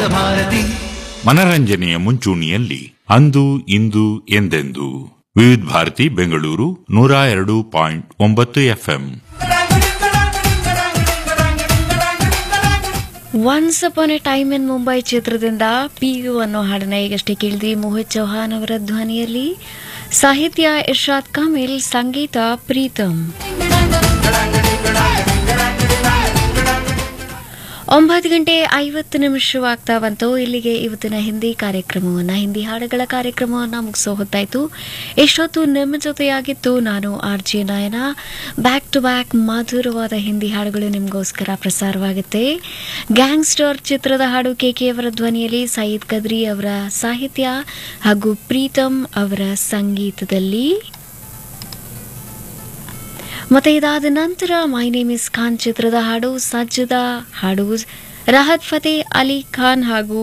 ಭಾರತಿ ಮನರಂಜನೆಯ ಮುಂಚೂಣಿಯಲ್ಲಿ ಅಂದು ಇಂದು ಎಂದೆಂದು ವಿವಿಧ ಭಾರತಿ ಬೆಂಗಳೂರು ನೂರ ಎರಡು ಪಾಯಿಂಟ್ ಒಂಬತ್ತು FM once upon a time in Mumbai ಚಿತ್ರದಿಂದ ಪಿ ಯು ಅನ್ನೋ ಹಾಡನ್ನ ಈಗಷ್ಟೇ ಕೇಳಿದ್ವಿ ಮೋಹಿತ್ ಚೌಹಾನ್ ಅವರ ಧ್ವನಿಯಲ್ಲಿ ಸಾಹಿತ್ಯ ಇರ್ಷಾದ್ ಕಾಮಿಲ್ ಸಂಗೀತ ಪ್ರೀತಮ್ ಒಂಬತ್ತು ಗಂಟೆ ಐವತ್ತು ನಿಮಿಷವಾಗ್ತಾ ಬಂತು ಇಲ್ಲಿಗೆ ಇವತ್ತಿನ ಹಿಂದಿ ಕಾರ್ಯಕ್ರಮವನ್ನ ಹಿಂದಿ ಹಾಡುಗಳ ಕಾರ್ಯಕ್ರಮವನ್ನ ಮುಗಿಸೋ ಹೊತ್ತಾಯ್ತು ಎಷ್ಟೊತ್ತು ನಿಮ್ಮ ಜೊತೆಯಾಗಿತ್ತು ನಾನು R J Nayana back to back ಮಧುರವಾದ ಹಿಂದಿ ಹಾಡುಗಳು ನಿಮಗೋಸ್ಕರ ಪ್ರಸಾರವಾಗುತ್ತೆ ಗ್ಯಾಂಗ್ಸ್ಟರ್ ಚಿತ್ರದ ಹಾಡು ಕೆ ಕೆ ಅವರ ಧ್ವನಿಯಲ್ಲಿ ಸಯೀದ್ ಕದ್ರಿ ಅವರ ಸಾಹಿತ್ಯ ಹಾಗೂ ಪ್ರೀತಮ್ ಅವರ ಸಂಗೀತದಲ್ಲಿ ಮತ್ತೆ ಇದಾದ ನಂತರ ಮೈ ನೇಮ್ ಇಸ್ ಖಾನ್ ಚಿತ್ರದ ಹಾಡು ಸಜ್ಜದ ಹಾಡು ರಹತ್ ಫತೇ ಅಲಿ ಖಾನ್ ಹಾಗೂ